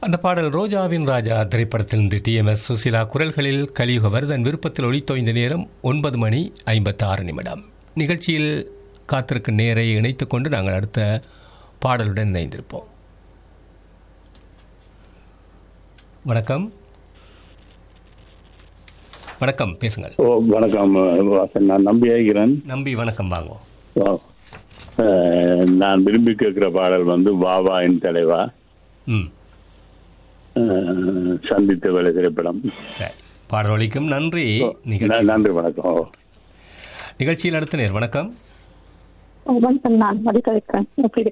அந்த பாடல் ரோஜாவின் ராஜா திரைப்படத்திலிருந்து டி எம் எஸ் சுசிலா குரல்களில் கலியுகவர் தன் விருப்பத்தில் ஒளித்தோய்ந்த நேரம் ஒன்பது மணி ஐம்பத்தாறு நிமிடம் நிகழ்ச்சியில் காத்திருக்கும் நேரை இணைத்துக் கொண்டு நாங்கள் அடுத்த பாடலுடன் இணைந்திருப்போம் வணக்கம் வணக்கம் பேசுங்கள் ஓ வணக்கம் வாசன் நான் நம்பி ஆகிறேன் நம்பி வணக்கம் வாங்குவோம் ஓ, அஹ், நான் விரும்பி கேட்கிற பாடல் வந்து வாவா என் தலைவா ம் அஹ், சந்தித்த வேலை திரைப்படம் சரி பாடல் ஒலிக்கும் நன்றி ந- நிகழ்ச்சி நன்றி வணக்கம் ஓ. நிகழ்ச்சியில் அடுத்த நேர் வணக்கம் வணக்கம் நான் மதிக்க வைக்கிறேன் எப்படி